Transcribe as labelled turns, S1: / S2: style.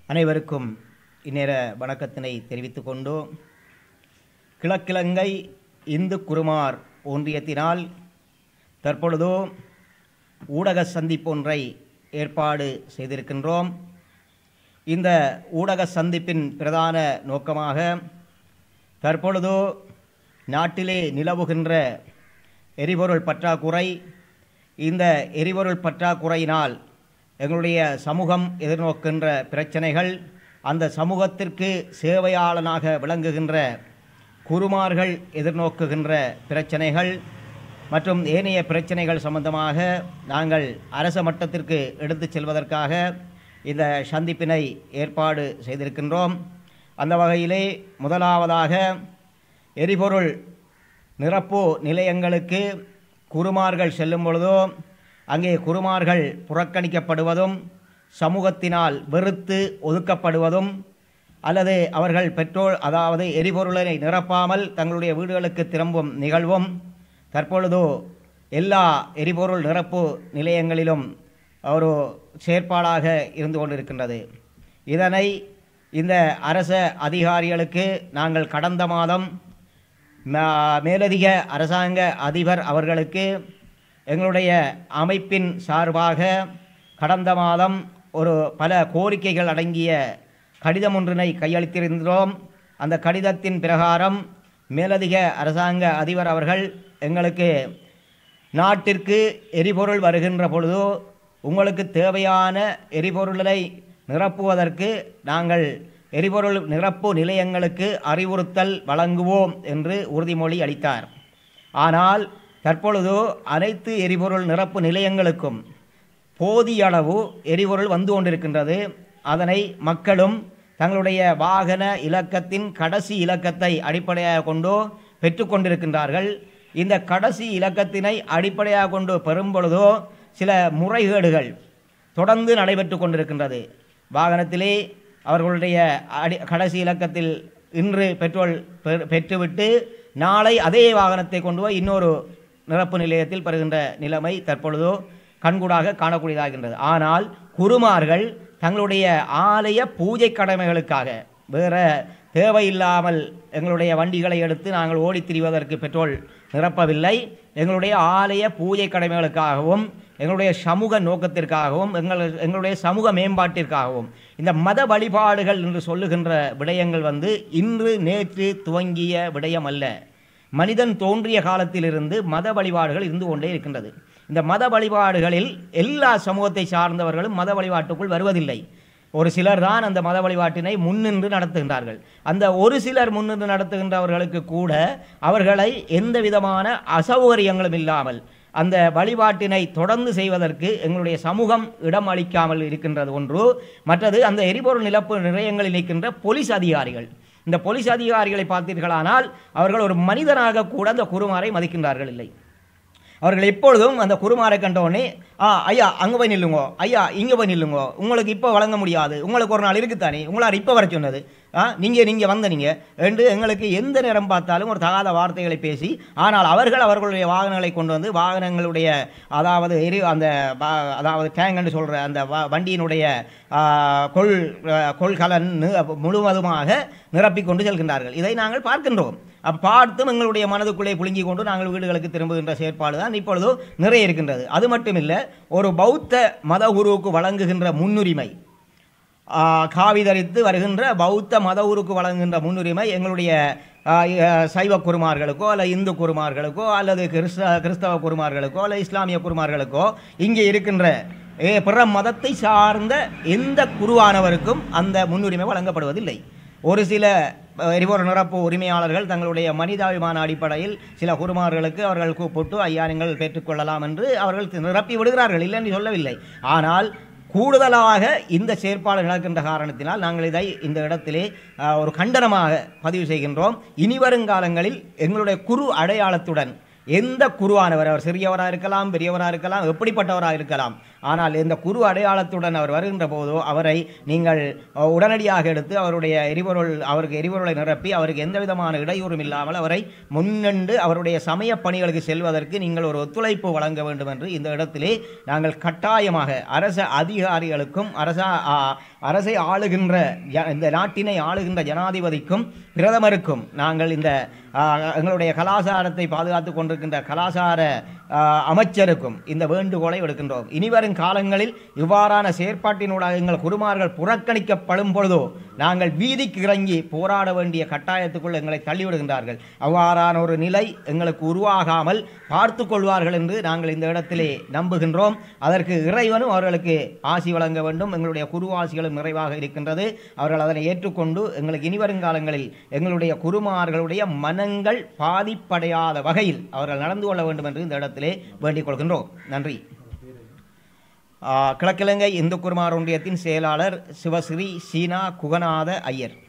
S1: அனைவருக்கும் இந்நேர வணக்கத்தினை தெரிவித்துக் கொண்டு கிழக்கிழங்கை இந்து குருமார் ஒன்றியத்தினால் தற்பொழுது ஊடக சந்திப்பொன்றை ஏற்பாடு செய்திருக்கின்றோம் இந்த ஊடக சந்திப்பின் பிரதான நோக்கமாக தற்பொழுது நாட்டிலே நிலவுகின்ற எரிபொருள் பற்றாக்குறை இந்த எரிபொருள் பற்றாக்குறையினால் எங்களுடைய சமூகம் எதிர்நோக்கின்ற பிரச்சனைகள் அந்த சமூகத்திற்கு சேவையாளனாக விளங்குகின்ற குருமார்கள் எதிர்நோக்குகின்ற பிரச்சனைகள் மற்றும் ஏனைய பிரச்சனைகள் சம்பந்தமாக நாங்கள் அரச மட்டத்திற்கு எடுத்துச் செல்வதற்காக இந்த சந்திப்பினை ஏற்பாடு செய்திருக்கின்றோம் அந்த வகையிலே முதலாவதாக எரிபொருள் நிரப்பு நிலையங்களுக்கு குருமார்கள் செல்லும் பொழுதோ அங்கே குருமார்கள் புறக்கணிக்கப்படுவதும் சமூகத்தினால் வெறுத்து ஒதுக்கப்படுவதும் அல்லது அவர்கள் பெட்ரோல் அதாவது எரிபொருளை நிரப்பாமல் தங்களுடைய வீடுகளுக்கு திரும்பும் நிகழ்வும் தற்பொழுது எல்லா எரிபொருள் நிரப்பு நிலையங்களிலும் ஒரு செயற்பாடாக இருந்து கொண்டிருக்கின்றது இதனை இந்த அரச அதிகாரிகளுக்கு நாங்கள் கடந்த மாதம் மே- மேலதிக அரசாங்க அதிபர் அவர்களுக்கு எங்களுடைய அமைப்பின் சார்பாக கடந்த மாதம் ஒரு பல கோரிக்கைகள் அடங்கிய கடிதம் ஒன்றினை கையளித்திருந்தோம் அந்த கடிதத்தின் பிரகாரம் மேலதிக அரசாங்க அதிபர் அவர்கள் எங்களுக்கு நாட்டிற்கு எரிபொருள் வருகின்ற பொழுது உங்களுக்கு தேவையான எரிபொருளை நிரப்புவதற்கு நாங்கள் எரிபொருள் நிரப்பு நிலையங்களுக்கு அறிவுறுத்தல் வழங்குவோம் என்று உறுதிமொழி அளித்தார் ஆனால் தற்பொழுது அனைத்து எரிபொருள் நிரப்பு நிலையங்களுக்கும் போதிய அளவு எரிபொருள் வந்து கொண்டிருக்கின்றது அதனை மக்களும் தங்களுடைய வாகன இலக்கத்தின் கடைசி இலக்கத்தை அடிப்படையாக கொண்டு பெற்றுக்கொண்டிருக்கின்றார்கள் இந்த கடைசி இலக்கத்தினை அடிப்படையாக கொண்டு பெறும் பொழுதோ சில முறைகேடுகள் தொடர்ந்து நடைபெற்று கொண்டிருக்கின்றது வாகனத்திலே அவர்களுடைய அடி கடைசி இலக்கத்தில் இன்று பெட்ரோல் பெ- பெற்றுவிட்டு நாளை அதே வாகனத்தை கொண்டு போய் இன்னொரு நிரப்பு நிலையத்தில் பெறுகின்ற நிலைமை தற்பொழுது கண்கூடாக காணக்கூடியதாகின்றது ஆனால் குருமார்கள் தங்களுடைய ஆலய பூஜை கடமைகளுக்காக வேற தேவையில்லாமல் எங்களுடைய வண்டிகளை எடுத்து நாங்கள் ஓடித் திரிவதற்கு பெட்ரோல் நிரப்பவில்லை எங்களுடைய ஆலய பூஜை கடமைகளுக்காகவும் எங்களுடைய சமூக நோக்கத்திற்காகவும் எங்கள் எங்களுடைய சமூக மேம்பாட்டிற்காகவும் இந்த மத வழிபாடுகள் என்று சொல்லுகின்ற விடயங்கள் வந்து இன்று நேற்று துவங்கிய விடயம் அல்ல மனிதன் தோன்றிய காலத்திலிருந்து மத வழிபாடுகள் இருந்து கொண்டே இருக்கின்றது இந்த மத வழிபாடுகளில் எல்லா சமூகத்தை சார்ந்தவர்களும் மத வழிபாட்டுக்குள் வருவதில்லை ஒரு சிலர் தான் அந்த மத வழிபாட்டினை முன்னின்று நடத்துகின்றார்கள் அந்த ஒரு சிலர் முன்னின்று நடத்துகின்றவர்களுக்கு கூட அவர்களை எந்த விதமான அசௌகரியங்களும் இல்லாமல் அந்த வழிபாட்டினை தொடர்ந்து செய்வதற்கு எங்களுடைய சமூகம் இடம் அளிக்காமல் இருக்கின்றது ஒன்று மற்றது அந்த எரிபொருள் நிலப்பு நிலையங்களில் நிற்கின்ற போலீஸ் அதிகாரிகள் இந்த போலீஸ் அதிகாரிகளை பார்த்தீர்களானால் அவர்கள் ஒரு மனிதனாக கூட அந்த குருமாரை மதிக்கின்றார்கள் இல்லை அவர்கள் எப்பொழுதும் அந்த குருமாரை கண்ட உடனே ஆ ஐயா அங்கே போய் நில்லுங்கோ ஐயா இங்கே போய் நில்லுங்கோ உங்களுக்கு இப்போ வழங்க முடியாது உங்களுக்கு ஒரு நாள் இருக்குத்தானே உங்களால் இப்போ வர சொன்னது ஆ நீங்கள் நீங்கள் வந்த நீங்கள் என்று எங்களுக்கு எந்த நேரம் பார்த்தாலும் ஒரு தகாத வார்த்தைகளை பேசி ஆனால் அவர்கள் அவர்களுடைய வாகனங்களை கொண்டு வந்து வாகனங்களுடைய அதாவது எரி அந்த ப- அதாவது டேங்க்னு சொல்கிற அந்த வ- வண்டியினுடைய ஆ, கொள் ஆ, கொள்கலன் நி- முழுவதுமாக நிரப்பிக் கொண்டு செல்கின்றார்கள் இதை நாங்கள் பார்க்கின்றோம் அப்ப பார்த்தும் எங்களுடைய மனதுக்குள்ளே புழுங்கி கொண்டு நாங்கள் வீடுகளுக்கு திரும்புகின்ற செயற்பாடு தான் இப்பொழுது நிறைய இருக்கின்றது அது மட்டுமில்லை ஒரு பௌத்த மத குருவுக்கு வழங்குகின்ற முன்னுரிமை ஆ, காவி தரித்து வருகின்ற பௌத்த மத ஊருக்கு வழங்குகின்ற முன்னுரிமை எங்களுடைய ஆ, ஆ, சைவ குருமார்களுக்கோ அல்ல இந்து குருமார்களுக்கோ அல்லது கிறிஸ்த கிறிஸ்தவ குருமார்களுக்கோ அல்ல இஸ்லாமிய குருமார்களுக்கோ இங்கே இருக்கின்ற ஏ, பிற மதத்தை சார்ந்த எந்த குருவானவருக்கும் அந்த முன்னுரிமை வழங்கப்படுவதில்லை ஒரு சில அஹ், எரிபொருள் நிரப்பு உரிமையாளர்கள் தங்களுடைய மனிதாபிமான அடிப்படையில் சில குருமார்களுக்கு அவர்கள் கூப்பிட்டு ஐயா நீங்கள் பெற்றுக்கொள்ளலாம் என்று அவர்கள் நிரப்பி விடுகிறார்கள் இல்லை என்று சொல்லவில்லை ஆனால் கூடுதலாக இந்த செயற்பாடு நடக்கின்ற காரணத்தினால் நாங்கள் இதை இந்த இடத்திலே அஹ், ஒரு கண்டனமாக பதிவு செய்கின்றோம் இனி வருங்காலங்களில் எங்களுடைய குரு அடையாளத்துடன் எந்த குருவானவர் அவர் சிறியவராக இருக்கலாம் பெரியவராக இருக்கலாம் எப்படிப்பட்டவராக இருக்கலாம் ஆனால் இந்த குரு அடையாளத்துடன் அவர் வருகின்ற போதோ அவரை நீங்கள் அஹ், உடனடியாக எடுத்து அவருடைய எரிபொருள் அவருக்கு எரிபொருளை நிரப்பி அவருக்கு எந்த விதமான இடையூறும் இல்லாமல் அவரை முன்னின்று அவருடைய சமய பணிகளுக்கு செல்வதற்கு நீங்கள் ஒரு ஒத்துழைப்பு வழங்க வேண்டும் என்று இந்த இடத்திலே நாங்கள் கட்டாயமாக அரச அதிகாரிகளுக்கும் அரச ஆ, அரசை ஆளுகின்ற ஜ- இந்த நாட்டினை ஆளுகின்ற ஜனாதிபதிக்கும் பிரதமருக்கும் நாங்கள் இந்த ஆ, எங்களுடைய கலாச்சாரத்தை பாதுகாத்து கொண்டிருக்கின்ற கலாச்சார ஆ, அமைச்சருக்கும் இந்த வேண்டுகோளை விடுக்கின்றோம் இனிவரும் காலங்களில் இவ்வாறான செயற்பாட்டினூடாக எங்கள் குருமார்கள் புறக்கணிக்கப்படும் பொழுதோ நாங்கள் வீதிக்கு இறங்கி போராட வேண்டிய கட்டாயத்துக்குள் எங்களை தள்ளிவிடுகின்றார்கள் அவ்வாறான ஒரு நிலை எங்களுக்கு உருவாகாமல் பார்த்து கொள்வார்கள் என்று நாங்கள் இந்த இடத்திலே நம்புகின்றோம் அதற்கு இறைவனும் அவர்களுக்கு ஆசி வழங்க வேண்டும் எங்களுடைய குரு ஆசிகளும் நிறைவாக இருக்கின்றது அவர்கள் அதனை ஏற்றுக்கொண்டு எங்களுக்கு இனிவரும் காலங்களில் எங்களுடைய குருமார்களுடைய மனங்கள் பாதிப்படையாத வகையில் அவர்கள் நடந்து கொள்ள வேண்டும் என்று இந்த இடத்திலே வேண்டிக் கொள்கின்றோம் நன்றி ஆ, கிழக்கிழங்கை இந்து குருமார் ஒன்றியத்தின் செயலாளர் சிவஸ்ரீ சீனா குகநாத ஐயர்